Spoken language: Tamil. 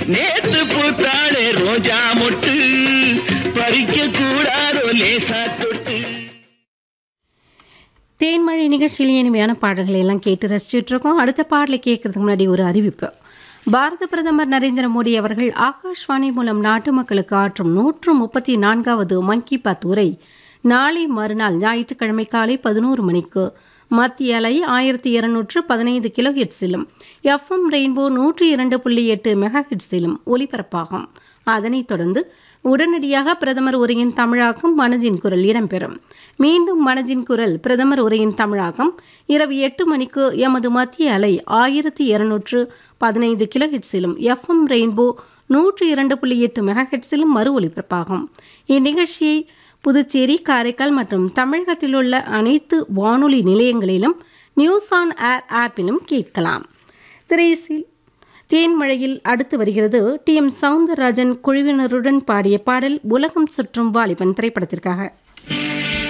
நேத்து பூத்தாளே ரோஜா மொட்டு பறிக்க கூடாதோ லேசா தொட்டு தேன்மழை நிகழ்ச்சியில் இனிமையான பாடல்களை எல்லாம் கேட்டு ரசிச்சுட்டு இருக்கோம் அடுத்த பாடலை கேட்கறதுக்கு முன்னாடி ஒரு அறிவிப்பு பாரத பிரதமர் நரேந்திர மோடி அவர்கள் ஆகாஷ்வாணி மூலம் நாட்டு மக்களுக்கு ஆற்றும் நூற்று முப்பத்தி நான்காவது மன் கி பாத் உரை நாளை மறுநாள் ஞாயிற்றுக்கிழமை காலை பதினோரு மணிக்கு மத்திய அலை ஆயிரத்தி இருநூற்று பதினைந்து கிலோ ஹெட்ஸிலும் எஃப்எம் ரெயின்போ நூற்றி இரண்டு புள்ளி எட்டு மெகா ஹெட்ஸிலும் ஒலிபரப்பாகும் அதனைத் தொடர்ந்து உடனடியாக பிரதமர் உரையின் தமிழாக்கம் மனதின் குரல் இடம்பெறும் மீண்டும் மனதின் குரல் பிரதமர் உரையின் தமிழாக்கம் இரவு எட்டு மணிக்கு எமது மத்திய அலை ஆயிரத்தி இருநூற்று பதினைந்து கிலோ ஹெட்ஸிலும் எஃப்எம் ரெயின்போ நூற்றி இரண்டு புள்ளி எட்டு மெகா ஹெட்ஸிலும் மறு ஒலிபரப்பாகும் இந்நிகழ்ச்சியை புதுச்சேரி காரைக்கால் மற்றும் தமிழகத்தில் உள்ள அனைத்து வானொலி நிலையங்களிலும் நியூஸ் ஆன் ஏர் ஆப்பிலும் கேட்கலாம் திரைசில் தேன்மழையில் அடுத்து வருகிறது டி எம் சவுந்தரராஜன் குழுவினருடன் பாடிய பாடல் உலகம் சுற்றும் வாலிபன் திரைப்படத்திற்காக